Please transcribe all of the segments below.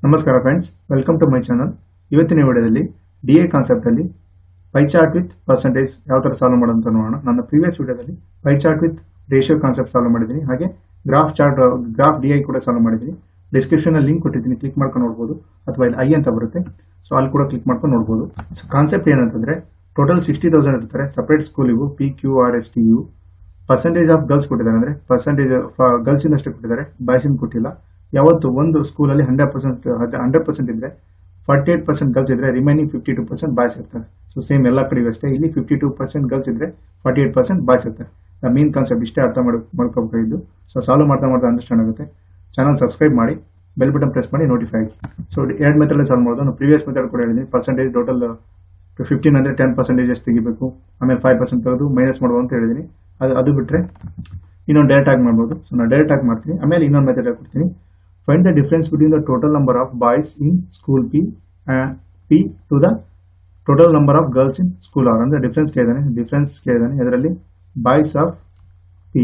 ನಮಸ್ಕಾರ friends welcome to my channel ಇವತ್ತಿನ ವಿಡಿಯೋದಲ್ಲಿ ಡಿ ಎ ಕಾನ್ಸೆಪ್ಟಲ್ಲಿ ಪೈ ಚಾರ್ಟ್ ವಿತ್ ಪರ್ಸೆಂಟೇಜ್ ಯಾವ ಥರ ಸಾಲ್ವ್ ಮಾಡೋದು ಅಂತ ನೋಡೋಣ ನನ್ನ ಪ್ರೀವಿಯಸ್ ವಿಡಿಯೋದಲ್ಲಿ pie chart with ratio concept solve ಮಾಡಿದ್ದೀನಿ ಹಾಗೆ graph chart graph D I ಕೂಡ ಸಾಲ್ವ್ ಮಾಡಿದ್ದೀನಿ ಡಿಸ್ಕ್ರಿಪ್ಷನಲ್ಲಿ ಲಿಂಕ್ ಕೊಟ್ಟಿದ್ದೀನಿ ಕ್ಲಿಕ್ ಮಾಡ್ಕೊಂಡು ನೋಡ್ಬೋದು ಅಥವಾ ಇಲ್ಲಿ ಐ ಅಂತ ಬರುತ್ತೆ ಸೊ ಅಲ್ಲಿ ಕೂಡ ಕ್ಲಿಕ್ ಮಾಡ್ಕೊಂಡು ನೋಡ್ಬೋದು ಸೊ ಕಾನ್ಸೆಪ್ಟ್ ಏನಂತಂದ್ರೆ ಟೋಟಲ್ ಸಿಕ್ಸ್ಟಿ ತೌಸಂಡ್ ಇರ್ತಾರೆ ಸಪ್ರೇಟ್ ಸ್ಕೂಲಿಗೂ P Q R S T U percentage of girls ಕೊಟ್ಟಿದ್ದಾರೆ ಅಂದ್ರೆ ಪರ್ಸೆಂಟೇಜ್ ಗರ್ಲ್ಸ್ ಇಂದಷ್ಟೇ ಕೊಟ್ಟಿದ್ದಾರೆ ಬಾಯ್ಸ್ ಇಂದ ಕೊಟ್ಟಿಲ್ಲ ಯಾವತ್ತು ಒಂದು ಸ್ಕೂಲಲ್ಲಿ ಹಂಡ್ರೆಡ್ ಪರ್ಸೆಂಟ್ ಹಂಡ್ರೆಡ್ ಪರ್ಸೆಂಟ್ ಇದ್ರೆ ಫಾರ್ಟಿ ಏಟ್ ಪರ್ಸೆಂಟ್ ಗರ್ಲ್ಸ್ ಇದ್ರೆ remaining fifty two percent boys ಇರ್ತಾರೆ ಸೊ ಸೇಮ್ ಎಲ್ಲ ಕಡೆಗೂ ಅಷ್ಟೇ ಇಲ್ಲಿ ಫಿಫ್ಟಿ ಟೂ ಪರ್ಸೆಂಟ್ ಗರ್ಲ್ಸ್ ಇದ್ರೆ ಫಾರ್ಟಿ ಏಟ್ ಪರ್ಸೆಂಟ್ ಬಾಯ್ಸ್ ಇರ್ತಾರೆ ಮೇನ್ ಕಾನ್ಸೆಪ್ಟ್ ಇಷ್ಟೇ ಅರ್ಥ ಮಾಡಿ ಮಾಡ್ಕೋಬೇಕಾಗಿದ್ದು ಸೊ ಸಾಲ್ವ್ ಮಾಡ್ತಾ ಮಾಡ್ತಾ ಅಂಡರ್ಸ್ಟ್ಯಾಂಡ್ ಆಗುತ್ತೆ ಚಾನಲ್ ಸಬ್ಸ್ಕ್ರೈಬ್ ಮಾಡಿ ಬೆಲ್ ಬಟನ್ ಪ್ರೆಸ್ ಮಾಡಿ ನೋಟಿಫೈ ಆಗಿ ಸೊ ಎರಡು ಮೆಥಡ್ ಸಾಲ್ವ್ ಮಾಡೋದು ನಾನು ಪ್ರೀವಿಯಸ್ ಮೆಥಡ್ ಕೂಡ ಹೇಳಿದ್ದೀನಿ ಪರ್ಸೆಂಟೇಜ್ ಟೋಟಲ್ ಫಿಫ್ಟೀನ್ ಅಂದರೆ ಟೆನ್ ಪರ್ಸೆಂಟೇಜ್ ಎಷ್ಟು ತೆಗಿಬೇಕು ಆಮೇಲೆ ಫೈವ್ ಪರ್ಸೆಂಟ್ ತೆಗೆದು ಮೈನಸ್ ಮಾಡ್ಬೋದು ಅಂತ ಹೇಳಿದ್ದೀನಿ ಅದು ಅದು ಬಿಟ್ಟರೆ ಇನ್ನೊಂದು ಡೈರೆಕ್ಟ್ ಆಗಿ ಮಾಡ್ಬೋದು ಸೊ ನಾನು ಡೈರೆಕ್ಟ್ ಆಗಿ ಮಾಡ್ತೀನಿ ಆಮೇಲೆ ಇನ್ನೊಂದು ಮೆಥಡ್ ಕೊಡ್ತೀನಿ find the difference between the total number of boys in school P P to the total number of girls in school R ಅಂದರೆ ಡಿಫ್ರೆನ್ಸ್ ಕೇಳಿದಾನೆ ಡಿಫ್ರೆನ್ಸ್ ಕೇಳಿದಾನೆ ಇದರಲ್ಲಿ boys of P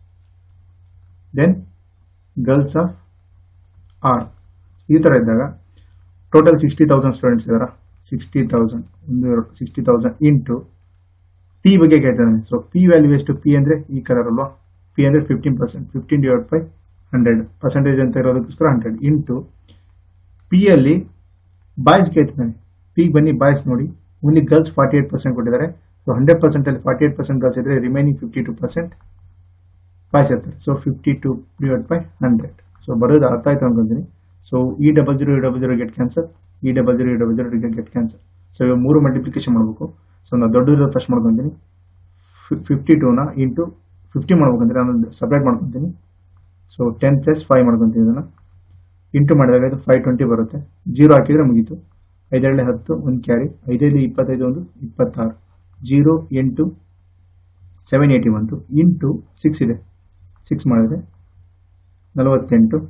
then girls of R ಈ ಥರ ಇದ್ದಾಗ total sixty thousand students ಇದಾರ sixty thousand ಒಂದು ಎರಡು ಸಿಕ್ಸ್ಟಿ ತೌಸಂಡ್ ಇಂಟು ಪಿ ಬಗ್ಗೆ ಕೇಳ್ತಾನೆ ಸೊ ಪಿ ವ್ಯಾಲ್ಯೂ ಎಷ್ಟು ಪಿ ಅಂದರೆ ಈ ಕಲರ್ ಅಲ್ವಾ ಪಿ ಅಂದರೆ fifteen percent fifteen divide by hundred percentage ಅಂತ ಇರೋದಕ್ಕೋಸ್ಕರ ಹಂಡ್ರೆಡ್ ಇಂಟು ಪಿ ಅಲ್ಲಿ ಬಾಯ್ಸ್ ಕೇಳ್ತಾನೆ ಪಿ ಬನ್ನಿ ಬಾಯ್ಸ್ ನೋಡಿ only girls forty eight percent ಕೊಟ್ಟಿದ್ದಾರೆ ಸೊ ಹಂಡ್ರೆಡ್ ಪರ್ಸೆಂಟಲ್ಲಿ ಫಾರ್ಟಿ ಏಟ್ ಪರ್ಸೆಂಟ್ ಗರ್ಲ್ಸ್ ಇದ್ರೆ remaining fifty two percent boys ಇರ್ತಾರೆ so fifty two divide by hundred so ಬರೋದು ಅರ್ಥ ಆಯ್ತು ಅನ್ಕೊಂತೀನಿ ಸೊ ಇ ಡಬಲ್ ಜೀರೋ ಇ ಡಬಲ್ ಜೀರೋ ಗೆಟ್ ಕ್ಯಾನ್ಸರ್ ಇ ಡಬಲ್ ಜೀರೋ ಇ double zero get cancel so ಇವಾಗ ಮೂರು ಮಲ್ಟಿಪ್ಲಿಕೇಶನ್ ಮಾಡಬೇಕು ಸೊ ನಾನು ದೊಡ್ಡದು ಫಸ್ಟ್ ಮಾಡ್ಕೊತೀನಿ ಫಿಫ್ಟಿ ಟೂನ ಇಂಟು ಫಿಫ್ಟಿ ಮಾಡ್ಬೇಕಂದ್ರೆ ನಾನು ಸಪ್ರೇಟ್ ಮಾಡ್ಕೊತೀನಿ ಸೊ ಟೆನ್ ಪ್ಲಸ್ ಫೈವ್ ಮಾಡ್ಕೊತೀನಿ ಇದನ್ನು ಇಂಟು ಮಾಡಿದಾಗ ಇದು ಫೈವ್ ಟ್ವೆಂಟಿ ಬರುತ್ತೆ ಜೀರೋ ಹಾಕಿದರೆ ಮುಗೀತು ಐದೆರಡೇ ಹತ್ತು ಒಂದು ಕ್ಯಾರಿ ಐದೈದು ಇಪ್ಪತ್ತೈದು ಒಂದು ಇಪ್ಪತ್ತಾರು ಜೀರೋ ಎಂಟು ಸೆವೆನ್ ಏಯ್ಟಿ ಬಂತು ಇಂಟು ಸಿಕ್ಸ್ ಇದೆ ಸಿಕ್ಸ್ ಮಾಡಿದ್ರೆ ನಲವತ್ತೆಂಟು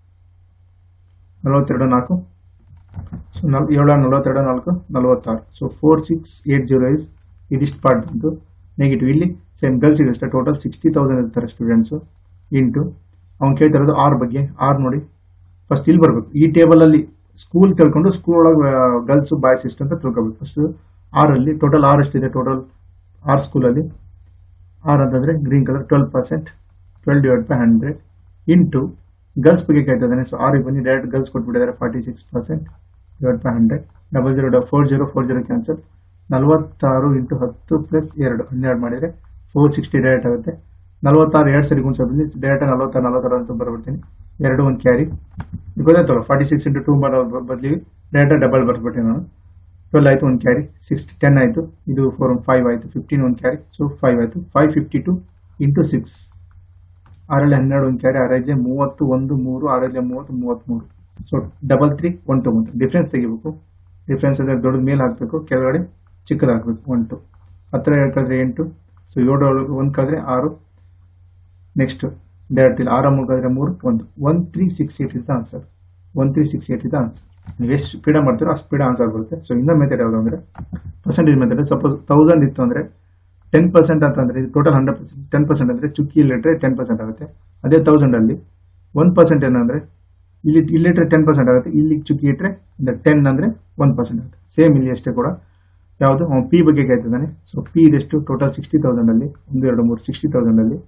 ನಲವತ್ತೆರಡು ನಾಲ್ಕು ಸೊ ನಲ್ ಏಳು ನಲವತ್ತೆರಡು ನಾಲ್ಕು ನಲವತ್ತಾರು so four six eight zero is ಇದಿಷ್ಟು ಪಾರ್ಟ್ ಬಂತು ನೆಗೆಟಿವ್ ಇಲ್ಲಿ ಸೇಮ್ ಗರ್ಲ್ಸಿಗೆ ಅಷ್ಟೇ ಟೋಟಲ್ ಸಿಕ್ಸ್ಟಿ ತೌಸಂಡ್ ಇರ್ತಾರೆ ಸ್ಟೂಡೆಂಟ್ಸು ಇಂಟು ಅವ್ನು ಕೇಳ್ತಾ ಇರೋದು ಆರ್ ಬಗ್ಗೆ ಆರ್ ನೋಡಿ ಫಸ್ಟ್ ಇಲ್ಲಿ ಬರಬೇಕು ಈ ಟೇಬಲಲ್ಲಿ ಸ್ಕೂಲ್ ತಿಳ್ಕೊಂಡು ಸ್ಕೂಲ್ ಒಳಗೆ ಗರ್ಲ್ಸ್ ಬಾಯ್ಸ್ ಎಷ್ಟು ಅಂತ ತಿಳ್ಕೊಬೇಕು ಫಸ್ಟ್ ಆರಲ್ಲಿ ಟೋಟಲ್ ಆರ್ ಎಷ್ಟಿದೆ ಟೋಟಲ್ ಆರ್ ಸ್ಕೂಲಲ್ಲಿ ಆರ್ ಅಂತಂದರೆ green colour twelve percent twelve divide by hundred into girls ಬಗ್ಗೆ ಕೇಳ್ತಾ ಇದ್ದಾನೆ ಸೊ ಆರಿಗೆ ಬನ್ನಿ ಡೈರೆಕ್ಟ್ ಗರ್ಲ್ಸ್ ಕೊಟ್ಬಿಟ್ಟಿದ್ದಾರೆ forty six percent divide by hundred double zero four zero four zero cancel ನಲವತ್ತಾರು ಇಂಟು ಹತ್ತು ಪ್ಲಸ್ ಎರಡು ಹನ್ನೆರಡು ಮಾಡಿದರೆ ಫೋರ್ ಸಿಕ್ಸ್ಟಿ ಡೈರೆಕ್ಟ್ ಆಗುತ್ತೆ ನಲವತ್ತಾರು ಎರಡು ಸರಿ ಗುಣಿಸ ಬಂದು ಡೈರೆಕ್ಟ್ ನಲವತ್ತಾರು ನಲವತ್ತಾರು ಅಂತ ಬರ್ಬಿಡ್ತೀನಿ ಎರಡು ಒಂದು ಕ್ಯಾರಿ ಗೊತ್ತಾಯ್ತಲ್ಲ ಫಾರ್ಟಿ ಸಿಕ್ಸ್ ಇಂಟು ಟೂ ಮಾಡೋ ಬದಲಿಗೆ ಡೈರೆಕ್ಟ್ ಡಬಲ್ ಬರ್ಬಿಟ್ಟೆ ನಾನು ಟ್ವೆಲ್ ಆಯಿತು ಒಂದು ಕ್ಯಾರಿ ಸಿಕ್ಸ್ ಟೆನ್ ಆಯಿತು ಇದು ಫೋರ್ ಫೈವ್ ಆಯಿತು ಫಿಫ್ಟೀನ್ ಒಂದು ಕ್ಯಾರಿ ಸೊ ಫೈವ್ ಆಯಿತು five fifty two into six ಆರಲ್ಲಿ ಹನ್ನೆರಡು ಒಂದು ಕ್ಯಾರಿ ಆರೈದಲೆ ಮೂವತ್ತು ಒಂದು ಮೂರು ಆರೈದಲೆ ಮೂವತ್ತು ಮೂವತ್ತ್ಮೂರು so double three one two ಒಂದು ಡಿಫ್ರೆನ್ಸ್ ತೆಗಿಬೇಕು ಡಿಫ್ರೆನ್ಸ್ ಅಂದರೆ ದೊಡ್ಡದ ಮೇಲೆ ಹಾಕಬೇಕು ಕೆಳಗಡೆ ಚಿಕ್ಕದು ಹಾಕಬೇಕು ಒನ್ ಟು ಹತ್ತಿರ ಎರಡು ಕಳೆದ್ರೆ ಎಂಟು ಸೊ ಏಳು ಒಂದು ಕಳೆದ್ರೆ ಆರು ನೆಕ್ಸ್ಟ್ ಡೈರೆಕ್ಟ್ ಇಲ್ಲಿ ಆರ ಮೂರು ಕಳೆದ್ರೆ ಮೂರು ಒಂದು one three six eight is the answer one three six eight is the answer ನೀವು ಎಷ್ಟು ಸ್ಪೀಡ ಮಾಡ್ತೀರೋ ಅಷ್ಟು ಸ್ಪೀಡ್ ಆನ್ಸರ್ ಬರುತ್ತೆ ಸೊ ಇನ್ನೊಂದು ಮೆಥಡ್ ಯಾವುದು ಅಂದರೆ ಪರ್ಸೆಂಟೇಜ್ ಮೆಥಡ್ ಸಪೋಸ್ ತೌಸಂಡ್ ಇತ್ತು ಅಂದರೆ ಟೆನ್ ಪರ್ಸೆಂಟ್ ಅಂತಂದರೆ ಇದು total hundred percent ten percent ಅಂದರೆ ಚುಕ್ಕಿ ಇಲ್ಲಿಟ್ರೆ ಟೆನ್ ಪರ್ಸೆಂಟ್ ಆಗುತ್ತೆ ಅದೇ ತೌಸಂಡಲ್ಲಿ ಒನ್ ಪರ್ಸೆಂಟ್ ಏನಂದರೆ ಇಲ್ಲಿ ಇಲ್ಲಿಟ್ರೆ ಟೆನ್ ಪರ್ಸೆಂಟ್ ಆಗುತ್ತೆ ಇಲ್ಲಿ ಚುಕ್ಕಿ ಇಟ್ಟರೆ ಟೆನ್ ಅಂದರೆ ಒನ್ ಪರ್ಸೆಂಟ್ ಆಗುತ್ತೆ ಸೇಮ್ ಇಲ್ಲಿ ಅಷ್ಟೇ ಕೂಡ ಯಾವುದು ಅವನು ಪಿ ಬಗ್ಗೆ ಕೇಳ್ತಿದ್ದಾನೆ ಸೊ ಪಿ ಇದೆಷ್ಟು ಟೋಟಲ್ ಸಿಕ್ಸ್ಟಿ ತೌಸಂಡಲ್ಲಿ ಒಂದು ಎರಡು ಮೂರು ಸಿಕ್ಸ್ಟಿ ತೌಸಂಡಲ್ಲಿ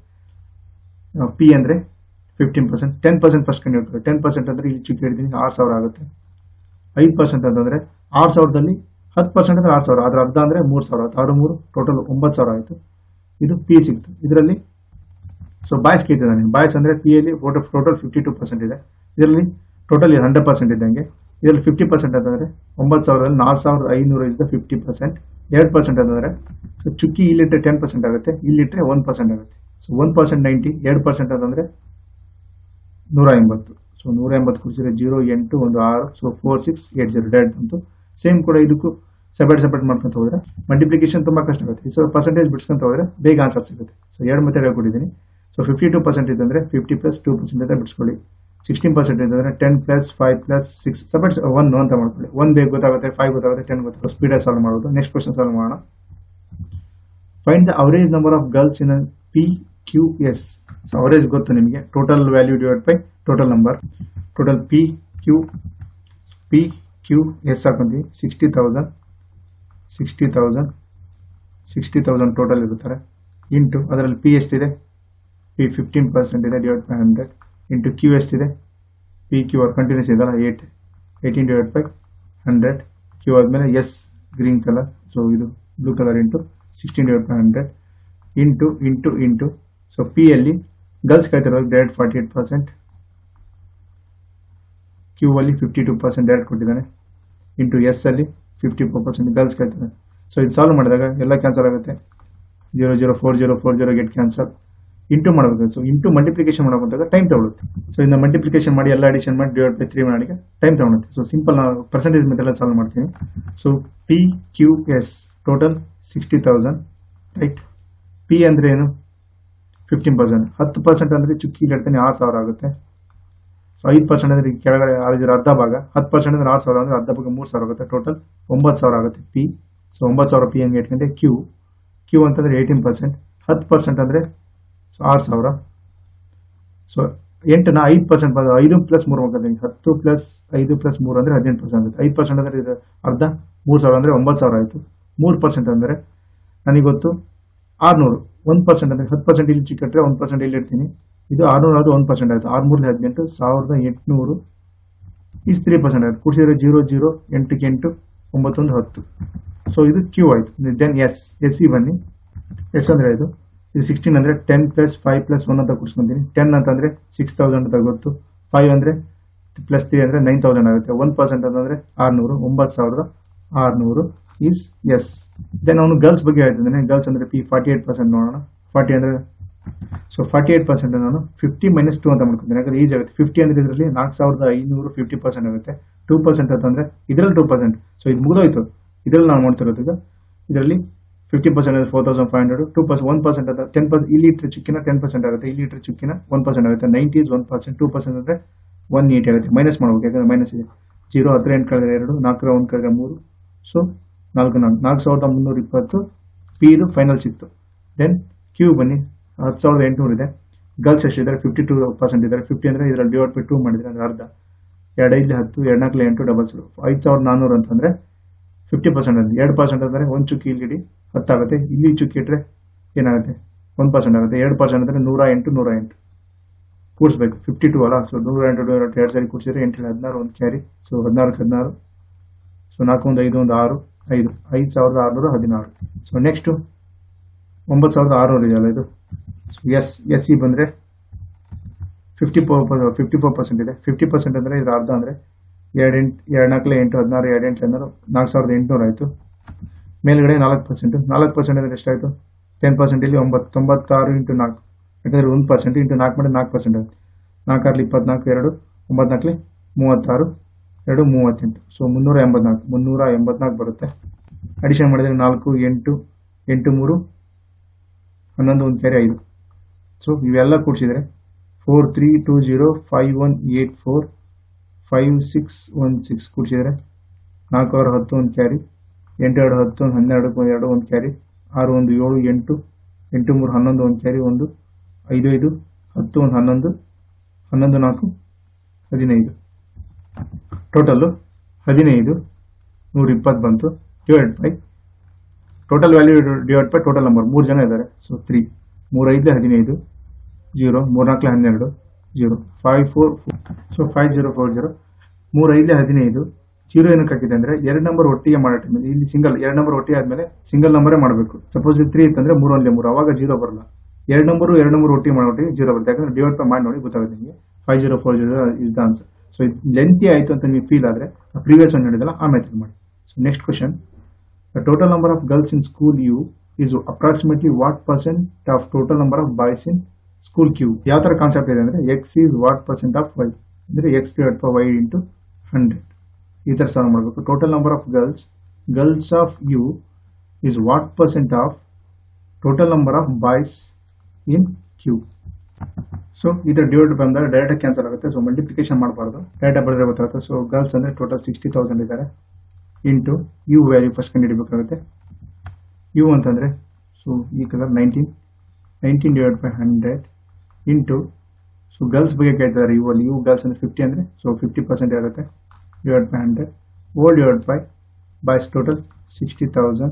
ಪಿ ಅಂದರೆ fifteen percent ten percent first ಕಂಡು ಹಿಡ್ತಾರೆ ಟೆನ್ ಪರ್ಸೆಂಟ್ ಅಂದರೆ ಇಲ್ಲಿ ಚುಕ್ಕಿ ಹಿಡ್ತೀನಿ ಆರು ಸಾವಿರ ಆಗುತ್ತೆ ಐದು ಪರ್ಸೆಂಟ್ ಅಂತಂದರೆ ಆರು ಸಾವಿರದಲ್ಲಿ ಹತ್ತು ಪರ್ಸೆಂಟ್ ಅಂದರೆ ಆರು ಸಾವಿರ ಅದರ ಅರ್ಧ ಅಂದರೆ ಮೂರು ಸಾವಿರ ಆಯ್ತು ಆರು ಮೂರು ಟೋಟಲ್ ಒಂಬತ್ತು ಸಾವಿರ ಆಯಿತು ಇದು ಪಿ ಸಿಕ್ತು ಇದರಲ್ಲಿ ಸೊ ಬಾಯ್ಸ್ ಕೇಳ್ತಿದ್ದಾನೆ ಬಾಯ್ಸ್ ಅಂದರೆ ಪಿ ಅಲ್ಲಿ total total fifty two percent ಇದೆ ಇದರಲ್ಲಿ ಟೋಟಲ್ ಹಂಡ್ರೆಡ್ ಪರ್ಸೆಂಟ್ ಇದ್ದಂಗೆ ಇದರಲ್ಲಿ ಫಿಫ್ಟಿ ಪರ್ಸೆಂಟ್ ಅಂತಂದರೆ ಒಂಬತ್ತು ಸಾವಿರದಲ್ಲಿ ನಾಲ್ಕು ಸಾವಿರದ ಐನೂರು ಇಸ್ ದ ಫಿಫ್ಟಿ ಪರ್ಸೆಂಟ್ ಎರಡು ಪರ್ಸೆಂಟ್ ಅಂತಂದರೆ ಸೊ ಚುಕ್ಕಿ ಇಲ್ಲಿಟ್ಟರೆ ಟೆನ್ ಪರ್ಸೆಂಟ್ ಆಗುತ್ತೆ ಇಲ್ಲಿಟ್ಟರೆ ಒನ್ ಪರ್ಸೆಂಟ್ ಆಗುತ್ತೆ ಸೊ ಒನ್ ಪರ್ಸೆಂಟ್ ನೈಂಟಿ ಎರಡು ಪರ್ಸೆಂಟ್ ಅಂತಂದರೆ ನೂರ ಎಂಬತ್ತು ಸೊ ನೂರ ಎಂಬತ್ತು ಕುಡಿಸಿದ್ರೆ ಜೀರೋ ಎಂಟು ಒಂದು ಆರು so four six eight zero direct ಬಂತು ಸೇಮ್ ಕೂಡ ಇದಕ್ಕೂ ಸೆಪರೇಟ್ ಸೆಪರೇಟ್ ಮಾಡ್ಕೊಂತ ಹೋದ್ರೆ ಮಲ್ಟಿಪ್ಲಿಕೇಶನ್ ತುಂಬ ಕಷ್ಟ ಆಗುತ್ತೆ ಸೊ ಪರ್ಸೆಂಟೇಜ್ ಬಿಡ್ಸ್ಕೊಂತ ಹೋದ್ರೆ ಬೇಗ ಆನ್ಸರ್ ಸಿಗುತ್ತೆ ಸೊ ಎರಡು ಮೆಥಡ್ ಹೇಳ್ಕೊಟ್ಟಿದ್ದೀನಿ ಸೊ ಫಿಫ್ಟಿ ಟು ಪರ್ಸೆಂಟ್ ಇದ್ದಂದ್ರೆ ಫಿಫ್ಟಿ ಪ್ಲಸ್ ಟೂ ಪರ್ಸೆಂಟ್ ಅಂತ ಬಿಡಿಸ್ಕೊಳ್ಳಿ ಸಿಕ್ಸ್ಟೀನ್ ಪರ್ಸೆಂಟ್ ಇದ್ದಂದ್ರೆ ten plus five plus six separate one ಅಂತ ಮಾಡ್ಕೊಳ್ಳಿ ಒನ್ ಬೇಗ ಗೊತ್ತಾಗುತ್ತೆ ಫೈವ್ ಗೊತ್ತಾಗುತ್ತೆ ಟೆನ್ ಗೊತ್ತಾಗುತ್ತೆ ಸ್ಪೀಡಾಗಿ ಸಾಲ್ವ್ ಮಾಡೋದು ನೆಕ್ಸ್ಟ್ ಕ್ವಶನ್ ಸಾಲ್ವ್ ಮಾಡೋಣ find the average number of girls in P Q S so average ಗೊತ್ತು ನಿಮಗೆ total value divide by total number total P Q P Q S ಹಾಕೊಂತೀವಿ sixty thousand sixty thousand sixty thousand total ಇರ್ತಾರೆ into ಅದರಲ್ಲಿ P ಎಷ್ಟಿದೆ P fifteen percent ಇದೆ divide by hundred into Q ಎಷ್ಟಿದೆ P Q are continues ಇದಲ್ಲ eight eighteen divide by hundred Q ಆದಮೇಲೆ S green colour so ಇದು blue colour into sixteen divide by hundred into into into so P ಅಲ್ಲಿ girls ಕಾಯ್ತಿರೋದು direct forty eight percent Q ಅಲ್ಲಿ fifty two percent direct ಕೊಟ್ಟಿದ್ದಾನೆ into S ಅಲ್ಲಿ fifty four percent girls ಕಾಯ್ತಾರೆ so ಇದು solve ಮಾಡಿದಾಗ ಎಲ್ಲ ಕ್ಯಾನ್ಸಲ್ ಆಗುತ್ತೆ zero zero four zero four zero get cancel into ಮಾಡಬೇಕು ಸೊ ಇಂಟು ಮಲ್ಟಿಪ್ಲಿಕೇಶನ್ ಮಾಡಬೇಕಾದಾಗ ಟೈಮ್ ತಗೊಳುತ್ತೆ ಸೊ ಇದನ್ನ ಮಲ್ಟಿಪ್ಲಿಕೇಶನ್ ಮಾಡಿ ಎಲ್ಲ ಅಡಿಷನ್ ಮಾಡಿ ಡಿವೈಡ್ ಬೈ ತ್ರೀ ಮಾಡಿಗೆ ಟೈಮ್ ತಗೊಳುತ್ತೆ ಸೊ ಸಿಂಪಲ್ ನಾವು ಪರ್ಸೆಂಟೇಜ್ ಮೆಥಡ್ ಸಾಲ್ವ್ ಮಾಡ್ತೀನಿ so P Q S total sixty thousand right P ಅಂದ್ರೆ ಏನು ಫಿಫ್ಟೀನ್ ಪರ್ಸೆಂಟ್ ಹತ್ತು ಪರ್ಸೆಂಟ್ ಅಂದರೆ ಚುಕ್ಕಿ ಇಡ್ತಾನೆ ಆರು ಸಾವಿರ ಆಗುತ್ತೆ ಸೊ ಐದು ಪರ್ಸೆಂಟ್ ಅಂದರೆ ಕೆಳಗಡೆ ಆಳಿದ್ರೆ ಅರ್ಧ ಭಾಗ ಹತ್ತು ಪರ್ಸೆಂಟ್ ಅಂದರೆ ಆರು ಸಾವಿರ ಅಂದರೆ ಅರ್ಧ ಭಾಗ ಮೂರು ಸಾವಿರ ಆಗುತ್ತೆ ಟೋಟಲ್ ಒಂಬತ್ತು ಸಾವಿರ ಆಗುತ್ತೆ ಪಿ ಸೊ ಒಂಬತ್ತು ಸಾವಿರ ಪಿ ಹಂಗೆ ಇಟ್ಕೊಂಡೆ ಕ್ಯೂ ಕ್ಯೂ ಅಂತಂದರೆ ಏಯ್ಟೀನ್ ಪರ್ಸೆಂಟ್ ಹತ್ತು ಪರ್ಸೆಂಟ್ ಅಂದರೆ ಸೊ ಆರು ಸಾವಿರ ಸೊ ಎಂಟನ ಐದು ಪರ್ಸೆಂಟ್ ಬಂದು ಐದು ಪ್ಲಸ್ ಮೂರು ಹೋಗ್ತದೆ ಹತ್ತು ಪ್ಲಸ್ ಐದು ಪ್ಲಸ್ ಮೂರು ಅಂದರೆ ಹದಿನೆಂಟು ಪರ್ಸೆಂಟ್ ಆಗುತ್ತೆ ಐದು ಪರ್ಸೆಂಟ್ ಅಂದರೆ ಇದು ಅರ್ಧ ಮೂರು ಸಾವಿರ ಅಂದರೆ ಒಂಬತ್ತು ಸಾವಿರ ಆಯಿತು ಮೂರು ಪರ್ಸೆಂಟ್ ಅಂದರೆ ನನಗೆ ಗೊತ್ತು ಆರುನೂರು ಒಂದು ಪರ್ಸೆಂಟ್ ಅಂದರೆ ಹತ್ತು ಪರ್ಸೆಂಟ್ ಇಲ್ಲಿ ಚಿಕ್ಕಟ್ರೆ ಒಂದು ಪರ್ಸೆಂಟ್ ಇಲ್ಲಿ ಇಡ್ತೀನಿ ಇದು ಆರುನೂರು ಅದು ಒಂದು ಪರ್ಸೆಂಟ್ ಆಯಿತು ಆರುನೂರ ಹದಿನೆಂಟು ಸಾವಿರದ ಎಂಟುನೂರು ಈಸ್ ತ್ರೀ ಪರ್ಸೆಂಟ್ ಆಯಿತು ಕೂಡಿಸಿದ್ರೆ ಜೀರೋ ಜೀರೋ ಎಂಟಕ್ಕೆ ಎಂಟು ಒಂಬತ್ತೊಂದು ಹತ್ತು ಸೊ ಇದು ಕ್ಯೂ ಆಯಿತು ದೆನ್ ಎಸ್ ಎಸ್ ಸಿ ಬನ್ನಿ ಎಸ್ ಅಂದರೆ ಇದು ಇದು ಸಿಕ್ಸ್ಟೀನ್ ಅಂದರೆ ten plus five plus one ಅಂತ ಕೂಡಿಸ್ಕೊಂತೀನಿ ಟೆನ್ ಅಂತಂದರೆ ಸಿಕ್ಸ್ ತೌಸಂಡ್ ಅಂತ ಗೊತ್ತು ಫೈವ್ ಅಂದರೆ ಪ್ಲಸ್ ತ್ರೀ ಅಂದರೆ ನೈನ್ ತೌಸಂಡ್ ಆಗುತ್ತೆ ಒನ್ ಪರ್ಸೆಂಟ್ ಅಂತಂದರೆ ಆರುನೂರು ಒಂಬತ್ತು ಸಾವಿರದ ಆರುನೂರು ಈಸ್ ಎಸ್ ದೆನ್ ಅವನು ಗರ್ಲ್ಸ್ ಬಗ್ಗೆ ಹೇಳ್ತಿದ್ದಾನೆ ಗರ್ಲ್ಸ್ ಅಂದರೆ ಪಿ ಫಾರ್ಟಿ ಏಟ್ ಪರ್ಸೆಂಟ್ ನೋಡೋಣ ಫಾರ್ಟಿ ಅಂದರೆ ಸೊ ಫಾರ್ಟಿ ಏಟ್ ಪರ್ಸೆಂಟ್ ನಾನು ಫಿಫ್ಟಿ ಮೈನಸ್ ಟು ಅಂತ ಮಾಡ್ಕೊತೀನಿ ಯಾಕಂದ್ರೆ ಈಸಿ ಆಗುತ್ತೆ ಫಿಫ್ಟಿ ಅಂದರೆ ಇದರಲ್ಲಿ ನಾಲ್ಕು ಸಾವಿರದ ಐನೂರು ಫಿಫ್ಟಿ ಪರ್ಸೆಂಟ್ ಆಗುತ್ತೆ ಟೂ ಪರ್ಸೆಂಟ್ ಅಂತಂದರೆ ಇದರಲ್ಲಿ ಟೂ ಪರ್ಸೆಂಟ್ ಸೊ ಇದು ಮುಗಿದೋಯ್ತು ಇದರಲ್ಲಿ ನಾವು ಮಾಡ್ತಿರೋದು ಈಗ ಇದರಲ್ಲಿ ಫಿಫ್ಟಿ ಪರ್ಸೆಂಟ್ ಅಂದರೆ four thousand five hundred two percent one percent ಅಂತ ಟೆನ್ ಪರ್ಸೆಂಟ್ ಇಲ್ಲಿ ಇಟ್ಟರೆ ಚುಕ್ಕಿನ ಟೆನ್ ಪರ್ಸೆಂಟ್ ಆಗುತ್ತೆ ಇಲ್ಲಿ ಇಟ್ಟರೆ ಚುಕ್ಕಿನ ಒನ್ ಪರ್ಸೆಂಟ್ ಆಗುತ್ತೆ ninety is one percent two percent ಅಂದರೆ ಒನ್ ಏಯ್ಟಿ ಆಗುತ್ತೆ ಮೈನಸ್ ಮಾಡ್ಬೇಕು ಯಾಕಂದ್ರೆ ಮೈನಸ್ ಇದೆ ಜೀರೋ ಹತ್ತಿರ ಎಂಟು ಕಳೆದ್ರೆ ಎರಡು ನಾಲ್ಕರ ಒಂದು ಕಳೆದ್ರೆ ಮೂರು ಸೊ ನಾಲ್ಕು ನಾಲ್ಕು ನಾಲ್ಕು ಸಾವಿರದ ಮುನ್ನೂರ ಇಪ್ಪತ್ತು ಪಿ ಇದು ಫೈನಲ್ ಸಿಕ್ತು ದೆನ್ ಕ್ಯೂ ಬನ್ನಿ ಹತ್ತು ಸಾವಿರದ ಎಂಟುನೂರು ಇದೆ ಗರ್ಲ್ಸ್ ಎಷ್ಟಿದ್ದಾರೆ ಫಿಫ್ಟಿ ಟೂ ಪರ್ಸೆಂಟ್ ಇದ್ದಾರೆ ಫಿಫ್ಟಿ ಅಂದರೆ ಇದರಲ್ಲಿ ಡಿವೈಡ್ ಬೈ ಟೂ ಮಾಡಿದ್ರೆ ಅಂದರೆ ಅರ್ಧ ಎರಡು ಐದು ಹತ್ತು ಎರಡು ನಾಲ್ಕು ಎಂಟು ಡಬಲ್ ಜೀರೋ ಐದು ಸಾವಿರದ ನಾನ್ನೂರು ಅಂತಂದರೆ ಫಿಫ್ಟಿ ಪರ್ಸೆಂಟ್ ಅಂತ ಎರಡು ಪರ್ಸೆಂಟ್ ಅಂದರೆ ಒಂದು ಚುಕ್ಕಿ ಇಲ್ಲಿ ಇಡಿ ಹತ್ತಾಗುತ್ತೆ ಇಲ್ಲಿ ಚುಕ್ಕಿ ಇಟ್ಟರೆ ಏನಾಗುತ್ತೆ ಒಂದು ಪರ್ಸೆಂಟ್ ಆಗುತ್ತೆ ಎರಡು ಪರ್ಸೆಂಟ್ ಅಂದರೆ ನೂರ ಎಂಟು ನೂರ ಎಂಟು ಕೂಡಿಸ್ಬೇಕು ಫಿಫ್ಟಿ ಟೂ ಅಲ್ಲ ಸೊ ನೂರ ಎಂಟು ನೂರ ಎಂಟು ಎರಡು ಸಾರಿ ಕೂಡಿಸಿದ್ರೆ ಎಂಟು ಹದಿನಾರು ಒಂದು ಕ್ಯಾರಿ ಸೊ ಹದಿನಾರಕ್ಕೆ ಹದಿನಾರು ಸೊ ನಾಲ್ಕು ಒಂದು ಐದು ಒಂದು ಆರು ಐದು ಐದು ಸಾವಿರದ ಆರುನೂರ ಹದಿನಾರು ಸೊ ನೆಕ್ಸ್ಟು ಒಂಬತ್ತು ಸಾವಿರದ ಆರುನೂರು ಇದೆಯಲ್ಲ ಇದು ಸೊ ಎಸ್ ಎಸ್ ಸಿ ಬಂದರೆ fifty four fifty four percent ಇದೆ ಫಿಫ್ಟಿ ಪರ್ಸೆಂಟ್ ಅಂದರೆ ಇದು ಅರ್ಧ ಅಂದರೆ ಎರಡು ಎಂಟು ಎರಡು ನಾಲ್ಕಲೆ ಎಂಟು ಹದಿನಾರು ಎರಡು ಎಂಟು ಹದಿನಾರು ನಾಲ್ಕು ಸಾವಿರದ ಎಂಟುನೂರು ಆಯಿತು ಮೇಲ್ಗಡೆ ನಾಲ್ಕು ಪರ್ಸೆಂಟ್ ನಾಲ್ಕು ಪರ್ಸೆಂಟ್ ಅಂದರೆ ಎಷ್ಟಾಯಿತು ಟೆನ್ ಪರ್ಸೆಂಟ್ ಇಲ್ಲಿ ಒಂಬತ್ತು ತೊಂಬತ್ತಾರು ಇಂಟು ನಾಲ್ಕು ಯಾಕಂದರೆ ಒಂದು ಪರ್ಸೆಂಟ್ ಇಂಟು ನಾಲ್ಕು ಮಾಡಿ ನಾಲ್ಕು ಪರ್ಸೆಂಟ್ ಆಗುತ್ತೆ ನಾಲ್ಕಾರಲ್ಲಿ ಇಪ್ಪತ್ನಾಲ್ಕು ಎರಡು ಒಂಬತ್ನಾಲ್ಕಲಿ ಮೂವತ್ತಾರು ಎರಡು ಮೂವತ್ತೆಂಟು ಸೊ ಮುನ್ನೂರ ಎಂಬತ್ನಾಲ್ಕು ಮುನ್ನೂರ ಎಂಬತ್ನಾಲ್ಕು ಬರುತ್ತೆ ಅಡಿಷನ್ ಮಾಡಿದರೆ ನಾಲ್ಕು ಎಂಟು ಎಂಟು ಮೂರು ಹನ್ನೊಂದು ಒಂದು ಕೆರೆ ಐದು ಸೊ ಇವೆಲ್ಲ ಕೂಡಿಸಿದರೆ four three two zero five one eight four five six one six ಕೂಡಿಸಿದರೆ ನಾಲ್ಕು ಆರು ಹತ್ತು ಒಂದು ಕ್ಯಾರಿ ಎಂಟು ಎರಡು ಹತ್ತು ಒಂದು ಹನ್ನೆರಡು ಒಂದು ಎರಡು ಒಂದು ಕ್ಯಾರಿ ಆರು ಒಂದು ಏಳು ಎಂಟು ಎಂಟು ಮೂರು ಹನ್ನೊಂದು ಒಂದು ಕ್ಯಾರಿ ಒಂದು ಐದು ಐದು ಹತ್ತು ಒಂದು ಹನ್ನೊಂದು ಹನ್ನೊಂದು ನಾಲ್ಕು ಹದಿನೈದು ಟೋಟಲ್ಲು ಹದಿನೈದು ನೂರ ಇಪ್ಪತ್ತು ಬಂತು divide by total value divide by total number ಮೂರು ಜನ ಇದ್ದಾರೆ ಸೊ ತ್ರೀ ಮೂರೈದು ಹದಿನೈದು ಜೀರೋ ಮೂರ್ನಾಲ್ಕಲೆ ಹನ್ನೆರಡು zero five four so five zero four zero ಮೂರೈದಲೆ ಹದಿನೈದು ಜೀರೋ ಏನಕ್ಕೆ ಹಾಕಿದೆ ಅಂದರೆ ಎರಡು ನಂಬರ್ ಒಟ್ಟಿಗೆ ಮಾಡೋ ಟೈಮಲ್ಲಿ ಇಲ್ಲಿ ಸಿಂಗಲ್ ಎರಡು ನಂಬರ್ ಒಟ್ಟಿಗೆ ಆದಮೇಲೆ ಸಿಂಗಲ್ ನಂಬರೇ ಮಾಡಬೇಕು ಸಪೋಸ್ ಇದು ತ್ರೀ ಇತ್ತಂದ್ರೆ ಮೂರು ಒಂದೇ ಮೂರು ಅವಾಗ ಜೀರೋ ಬರಲ್ಲ ಎರಡು ನಂಬರು ಎರಡು ನಂಬರ್ ಒಟ್ಟಿಗೆ ಮಾಡೋ ಟೈಮ್ ಜೀರೋ ಬರುತ್ತೆ ಯಾಕಂದ್ರೆ ಡಿವೈಡ್ ಬೈ ಮಾಡಿ ನೋಡಿ ಗೊತ್ತಾಗುತ್ತೆ ನಿಮಗೆ five zero four zero is the answer so ಇದು ಲೆಂತಿ ಆಯಿತು ಅಂತ ನೀವು ಫೀಲ್ ಆದರೆ ಪ್ರೀವಿಯಸ್ ಒನ್ ಹೇಳಿದಲ್ಲ ಆ ಮೆಥಡ್ ಮಾಡಿ so next question The total number of girls in school U is approximately what percent of total number of boys in school Q? ಯಾವ ತರ ಕಾನ್ಸೆಪ್ಟ್ ಇದೆ ಅಂದ್ರೆ X is what percent of Y ಅಂದ್ರೆ X divide by Y into hundred ಈ ತರ solve ಮಾಡಬೇಕು total number of girls girls of U is what percent of total number of boys in Q so ಇದರ divide ಬಂದಾಗ direct cancel ಆಗುತ್ತೆ so multiplication ಮಾಡಬಾರ್ದು direct ಬರೆದ್ರೆ ಗೊತ್ತಾಗುತ್ತೆ so girls ಅಂದ್ರೆ ಟೋಟಲ್ ಸಿಕ್ಸ್ಟಿ ತೌಸಂಡ್ ಇದ್ದಾರೆ ಇಂಟು ಯು ವ್ಯಾಲ್ಯೂ ಫಸ್ಟ್ ಕಂಡುಹಿಡಬೇಕಾಗುತ್ತೆ U ಅಂತಂದರೆ ಸೊ ಈ colour nineteen nineteen divide by hundred into so girls ಬಗ್ಗೆ ಕೇಳ್ತಾರೆ ಯು ಅಲ್ಲಿ ಯು ಗರ್ಲ್ಸ್ ಅಂದರೆ ಫಿಫ್ಟಿ ಅಂದರೆ ಸೊ ಫಿಫ್ಟಿ ಪರ್ಸೆಂಟ್ ಇರುತ್ತೆ divide by hundred oh divide by boys total sixty thousand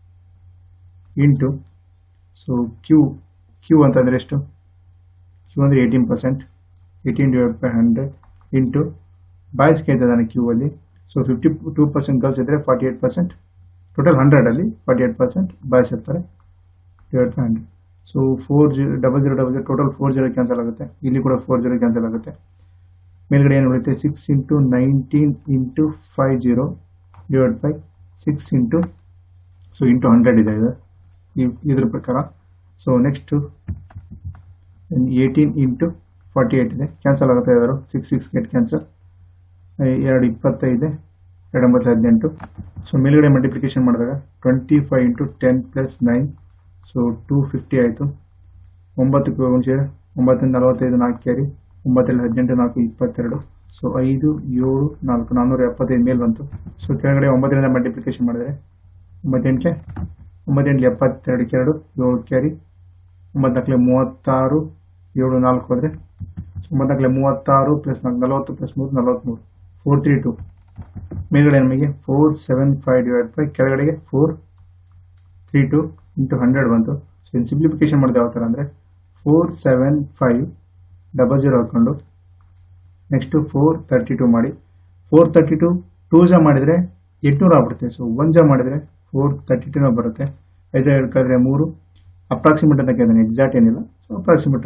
into so Q Q ಅಂತಂದರೆ ಎಷ್ಟು Q ಅಂದರೆ eighteen percent eighteen divide by hundred into boys ಕೇಳ್ತಿದ್ದಾನೆ ಕ್ಯೂ ಅಲ್ಲಿ so fifty two percent girls ಇದ್ದರೆ forty eight percent total ಹಂಡ್ರೆಡಲ್ಲಿ forty eight percent boys ಇರ್ತಾರೆ divide by hundred so four zero double zero double zero total four zero cancel ಆಗುತ್ತೆ ಇಲ್ಲಿ ಕೂಡ four zero cancel ಆಗುತ್ತೆ ಮೇಲ್ಗಡೆ ಏನು ಉಳಿಯುತ್ತೆ six into nineteen into five zero divide by six into so into hundred ಇದೆ ಇದು ಈ- ಇದ್ರ ಪ್ರಕಾರ ಸೊ next eighteen into forty eight ಇದೆ ಕ್ಯಾನ್ಸಲ್ ಆಗುತ್ತೆ ಯಾರು ಸಿಕ್ಸ್ ಸಿಕ್ಸ್ ಗೇಟ್ ಕ್ಯಾನ್ಸಲ್ ಎರಡು ಇಪ್ಪತ್ತೈದು ಎರಡು ಒಂಬತ್ತು ಹದಿನೆಂಟು ಸೊ ಮೇಲ್ಗಡೆ ಮಲ್ಟಿಪ್ಲಿಕೇಶನ್ ಮಾಡಿದಾಗ twenty five into ten plus nine so two fifty ಆಯಿತು ಒಂಬತ್ತಕ್ಕೆ ಮುಂಚೆ ಒಂಬತ್ತರಿಂದ ನಲವತ್ತೈದು ನಾಲ್ಕು ಕ್ಯಾರಿ ಒಂಬತ್ತರಲ್ಲಿ ಹದಿನೆಂಟು ನಾಲ್ಕು ಇಪ್ಪತ್ತೆರಡು ಸೊ ಐದು ಏಳು ನಾಲ್ಕು ನಾನ್ನೂರ ಎಪ್ಪತ್ತೈದು ಮೇಲೆ ಬಂತು ಸೊ ಕೆಳಗಡೆ ಒಂಬತ್ತರಿಂದ ಮಲ್ಟಿಪ್ಲಿಕೇಶನ್ ಮಾಡಿದರೆ ಒಂಬತ್ತೆಂಟಕ್ಕೆ ಒಂಬತ್ತೆಂಟು ಎಪ್ಪತ್ತೆರಡಕ್ಕೆ ಎರಡು ಏಳು ಕ್ಯಾರಿ ಒಂಬತ್ನಾಲ್ಕಲೆ ಮೂವತ್ತಾರು ಏಳು ನಾಲ್ಕು ಹೋದರೆ ಒಂಬತ್ನಾಲ್ಕಲೆ ಮೂವತ್ತಾರು ಪ್ಲಸ್ ನಾಲ್ಕು ನಲವತ್ತು ಪ್ಲಸ್ ಮೂರು ನಲವತ್ತ್ಮೂರು ಫೋರ್ ತ್ರೀ ಟು ಮೇಲ್ಗಡೆ ನಮಗೆ four seven five divide by ಕೆಳಗಡೆಗೆ four three two into hundred ಬಂತು ಸೊ ಇನ್ನು ಸಿಂಪ್ಲಿಫಿಕೇಶನ್ ಮಾಡಿದೆ ಯಾವ ಥರ ಅಂದರೆ four seven five double zero ಹಾಕ್ಕೊಂಡು ನೆಕ್ಸ್ಟು ಫೋರ್ ತರ್ಟಿ ಟು ಮಾಡಿ ಫೋರ್ ತರ್ಟಿ ಟು ಟೂ ಜಾ ಮಾಡಿದರೆ ಎಂಟುನೂರು ಆಗ್ಬಿಡುತ್ತೆ ಸೊ ಒನ್ ಜಾ ಮಾಡಿದರೆ ಫೋರ್ ತರ್ಟಿ ಟೂನ ಬರುತ್ತೆ ಐದು ಎರಡು ಕಳೆದ್ರೆ ಮೂರು ಅಪ್ರಾಕ್ಸಿಮೇಟ್ ಅಂತ ಕೇಳಿದಾನೆ ಎಕ್ಸಾಕ್ಟ್ ಏನಿಲ್ಲ ಸೊ ಅಪ್ರಾಕ್ಸಿಮೇಟ್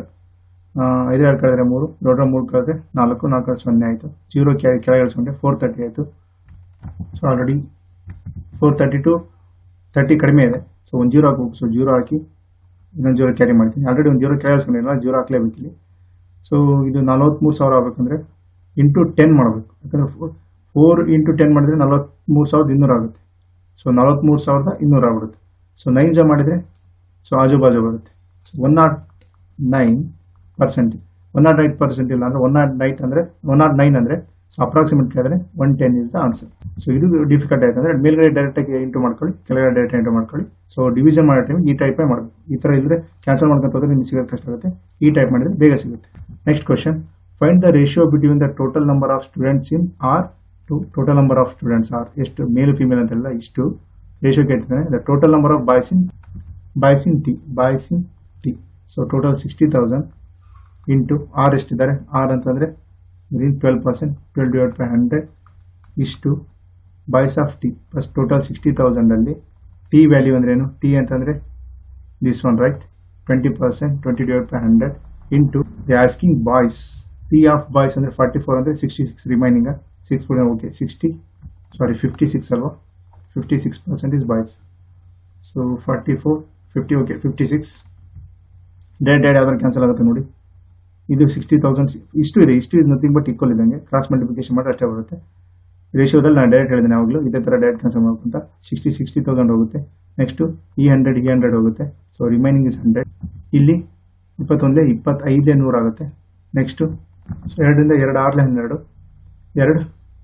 ಐದು ಎರಡು ಕಳೆದ್ರೆ ಮೂರು ದೊಡ್ಡ ಮೂರು ಕಳೆದ್ರೆ ನಾಲ್ಕು ನಾಲ್ಕು ಸೊನ್ನೆ ಆಯಿತು ಜೀರೋ ಕೆಳಗೆ ಕೆಳಗೆ ಇಳಿಸ್ಕೊಂಡೆ ಫೋರ್ ತರ್ಟಿ ಆಯಿತು so already four thirty two thirty ಕಡಿಮೆ ಇದೆ ಸೊ ಒಂದು ಜೀರೋ ಹಾಕ್ಬೇಕು ಸೊ ಜೀರೋ ಹಾಕಿ ಇನ್ನೊಂದು ಜೀರೋ ಕ್ಯಾರಿ ಮಾಡ್ತೀನಿ ಆಲ್ರೆಡಿ ಒಂದು ಜೀರೋ ಕ್ಯಾರಿ ಇಳಿಸ್ಕೊಂಡಿಲ್ಲ ಜೀರೋ ಹಾಕ್ಲೇಬೇಕು ಇಲ್ಲಿ ಸೊ ಇದು ನಲವತ್ತ್ಮೂರು ಸಾವಿರ ಆಗಬೇಕಂದ್ರೆ ಇಂಟು ಟೆನ್ ಮಾಡಬೇಕು ಯಾಕಂದರೆ ಫೋರ್ ಇಂಟು ಟೆನ್ ಮಾಡಿದರೆ ನಲವತ್ತ್ಮೂರು ಸಾವಿರದ ಇನ್ನೂರು ಆಗುತ್ತೆ ಸೊ ನಲವತ್ತ್ಮೂರು ಸಾವಿರದ ಇನ್ನೂರು ಆಗ್ಬಿಡುತ್ತೆ ಸೊ ನೈನ್ ಜಾ ಮಾಡಿದರೆ ಸೊ ಆಜು ಬಾಜು ಬರುತ್ತೆ so one nought nine percent one nought nine percent ಇಲ್ಲ ಅಂದರೆ ಒನ್ ನಾಟ್ ನೈಟ್ ಅಂದರೆ ಒನ್ ನಾಟ್ ನೈನ್ ಅಂದರೆ ಸೊ ಅಪ್ರಾಕ್ಸಿಮೇಟ್ ಕೇಳಿದ್ರೆ one ten is the answer so ಇದು ಡಿಫಿಕಲ್ಟ್ ಆಯ್ತು ಅಂದರೆ ಮೇಲ್ಗಡೆ ಡೈರೆಕ್ಟಾಗಿ ಇಂಟು ಮಾಡ್ಕೊಳ್ಳಿ ಕೆಳಗಡೆ ಡೈರೆಕ್ಟ್ ಇಂಟು ಮಾಡ್ಕೊಳ್ಳಿ ಸೊ ಡಿವಿಷನ್ ಮಾಡೋ ಟೈಮ್ ಈ ಟೈಪೇ ಮಾಡಬೇಕು ಈ ಥರ ಇದ್ರೆ ಕ್ಯಾನ್ಸಲ್ ಮಾಡ್ಕೊಂತ ಹೋದ್ರೆ ನಿಮ್ಗೆ ಸಿಗೋದು ಕಷ್ಟ ಆಗುತ್ತೆ ಈ ಟೈಪ್ ಮಾಡಿದ್ರೆ ಬೇಗ ಸಿಗುತ್ತೆ next question find the ratio between the total number of students in R to total number of students R ಎಷ್ಟು ಮೇಲ್ ಫಿಮೇಲ್ ಅಂತೆಲ್ಲ ಇಷ್ಟು ರೇಷಿಯೋ ಕೇಳ್ತಿದ್ದಾನೆ the total number of boys in boys in T boys in T so total sixty thousand into R ಎಷ್ಟಿದ್ದಾರೆ R ಅಂತಂದರೆ within twelve percent twelve divide by hundred ಇಷ್ಟು boys of T plus total sixty ತೌಸಂಡಲ್ಲಿ T value ಅಂದ್ರೇನು T ಅಂತಂದರೆ this one right twenty percent twenty divide by hundred into the asking boys T of boys ಅಂದರೆ forty four ಅಂದರೆ sixty six remaining six okay sixty sorry fifty six ಅಲ್ವಾ fifty six percent is boys so forty four fifty okay fifty six ಡೇಟ್ ಡೇಟ್ ಯಾವ್ದಾದ್ರು cancel ಆಗುತ್ತೆ ನೋಡಿ ಇದು sixty thousand ಇಷ್ಟು ಇದೆ ಇಷ್ಟು ಇದು ನಥಿಂಗ್ ಬಟ್ ಈಕ್ವಲ್ ಇದ್ದಂಗೆ ಕ್ರಾಸ್ ಮಲ್ಟಿಪ್ಲಿಕೇಶನ್ ಮಾಡಿ ಅಷ್ಟೇ ಬರುತ್ತೆ ರೇಷಿಯೋದಲ್ಲಿ ನಾನು ಡೈರೆಕ್ಟ್ ಹೇಳಿದ್ದೇನೆ ಯಾವಾಗಲೂ ಇದೇ ಥರ ಡೈರೆಕ್ಟ್ ಕ್ಯಾನ್ಸಲ್ ಮಾಡ್ಕೊಂತ ಸಿಕ್ಸ್ಟಿ ಸಿಕ್ಸ್ಟಿ ತೌಸಂಡ್ ಹೋಗುತ್ತೆ ನೆಕ್ಸ್ಟು ಈ ಹಂಡ್ರೆಡ್ ಈ ಹಂಡ್ರೆಡ್ ಹೋಗುತ್ತೆ ಸೊ ರಿಮೈನಿಂಗ್ ಇಸ್ ಹಂಡ್ರೆಡ್ ಇಲ್ಲಿ ಇಪ್ಪತ್ತೊಂದಲೇ ಇಪ್ಪತ್ತೈದಲೇ ನೂರು ಆಗುತ್ತೆ ನೆಕ್ಸ್ಟು ಸೊ ಎರಡರಿಂದ ಎರಡು ಆರಲೇ ಹನ್ನೆರಡು ಎರಡು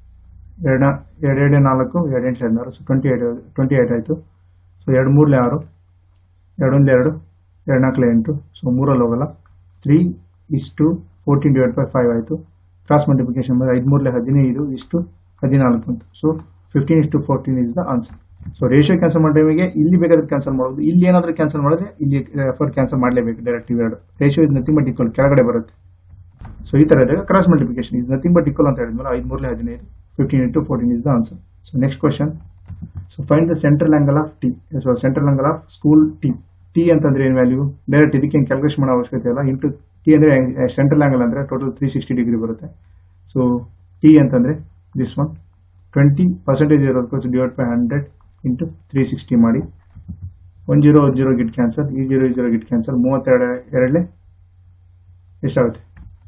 ಎರಡ ಎರಡು ಎರಡೇ ನಾಲ್ಕು ಎರಡು ಎಂಟು ಹದಿನಾರು so twenty eight twenty eight ಆಯಿತು ಸೊ ಎರಡು ಮೂರಲೇ ಆರು ಎರಡೊಂದು ಎರಡು ಎರಡು ನಾಲ್ಕಲೇ ಎಂಟು ಸೊ ಮೂರಲ್ಲಿ ಹೋಗಲ್ಲ ತ್ರೀ ಇಷ್ಟು ಫೋರ್ಟೀನ್ ಡಿವೈಡ್ ಬೈ ಫೈವ್ ಆಯಿತು ಕ್ರಾಸ್ ಮಲ್ಟಿಪ್ಲಿಕೇಶನ್ ಬಂದರೆ ಐದು ಮೂರಲೆ ಹದಿನೈದು ಇಷ್ಟು ಹದಿನಾಲ್ಕು ಅಂತ ಸೊ ಫಿಫ್ಟೀನ್ ಇಷ್ಟು fourteen is the answer so ratio cancel ಮಾಡೋ ಟೈಮಿಗೆ ಇಲ್ಲಿ ಬೇಕಾದ್ರೆ ಕ್ಯಾನ್ಸಲ್ ಮಾಡೋದು ಇಲ್ಲಿ ಏನಾದರೂ ಕ್ಯಾನ್ಸಲ್ ಮಾಡಿದ್ರೆ ಇಲ್ಲಿ ಎಫರ್ಟ್ ಕ್ಯಾನ್ಸಲ್ ಮಾಡಲೇಬೇಕು ಡೈರೆಕ್ಟ್ ಇವೆರಡು ರೇಷಿಯೋ ಇದು ನಥಿಂಗ್ ಬಟ್ ಈಕ್ವಲ್ ಕೆಳಗಡೆ ಬರುತ್ತೆ ಸೊ ಈ ಥರ ಇದ್ದಾಗ cross multiplication is nothing but equal ಅಂತ ಹೇಳಿದ್ಮೇಲೆ ಐದು ಮೂರಲೆ ಹದಿನೈದು fifteen into fourteen is the answer so next question so find the central angle of T so central angle of school T T ಅಂತಂದ್ರೆ ಏನು ವ್ಯಾಲ್ಯೂ ಡೈರೆಕ್ಟ್ ಇದಕ್ಕೆ calculation ಮಾಡೋ ಅವಶ್ಯಕತೆ ಇಲ್ಲ ಇಂಟು ಟಿ ಅಂದರೆ ಸೆಂಟ್ರಲ್ ಆಂಗಲ್ ಅಂದರೆ ಟೋಟಲ್ ತ್ರೀ ಸಿಕ್ಸ್ಟಿ ಡಿಗ್ರಿ ಬರುತ್ತೆ so T ಅಂತಂದರೆ ದಿಸ್ ಒನ್ ಟ್ವೆಂಟಿ ಪರ್ಸೆಂಟೇಜ್ ಇರೋದಕ್ಕೆ divide by hundred into three sixty ಮಾಡಿ one zero one zero get cancel ಈ ಜೀರೋ ಈ ಜೀರೋ ಗಿಟ್ ಕ್ಯಾನ್ಸಲ್ ಮೂವತ್ತೆರಡು ಎರಡಲೇ ಎಷ್ಟಾಗುತ್ತೆ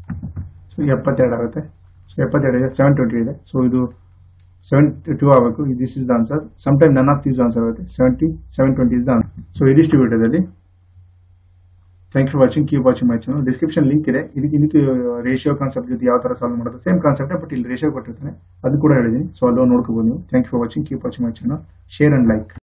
ಸೊ ಎಪ್ಪತ್ತೆರಡು ಆಗುತ್ತೆ ಸೊ ಎಪ್ಪತ್ತೆರಡು ಇದೆ ಸೆವೆನ್ ಟ್ವೆಂಟಿ ಇದೆ ಸೊ ಇದು ಸೆವೆನ್ ಟೂ ಆಗಬೇಕು this is the answer some time none of these answer ಆಗುತ್ತೆ seventy seven twenty is the answer so ಇದಿಷ್ಟು ವಿಡಿಯೋದಲ್ಲಿ thank you watching keep watching my channel description link ಇದೆ ಇದಕ್ಕೆ ಇದಕ್ಕೆ ratio concept ಜೊತೆ ಯಾವ ಥರ ಸಾಲ್ವ್ ಮಾಡೋದು ಸೇಮ್ ಕಾನ್ಸೆಪ್ಟ್ ಬಟ್ ಇಲ್ಲಿ ರೇಷಿಯೋ ಕೊಟ್ಟಿರ್ತಾನೆ ಅದು ಕೂಡ ಹೇಳಿದ್ದೀನಿ ಸೊ ಅಲ್ಲೋ ನೋಡ್ಕೋಬೋದು ನೀವು thank you for watching keep watching my channel share and like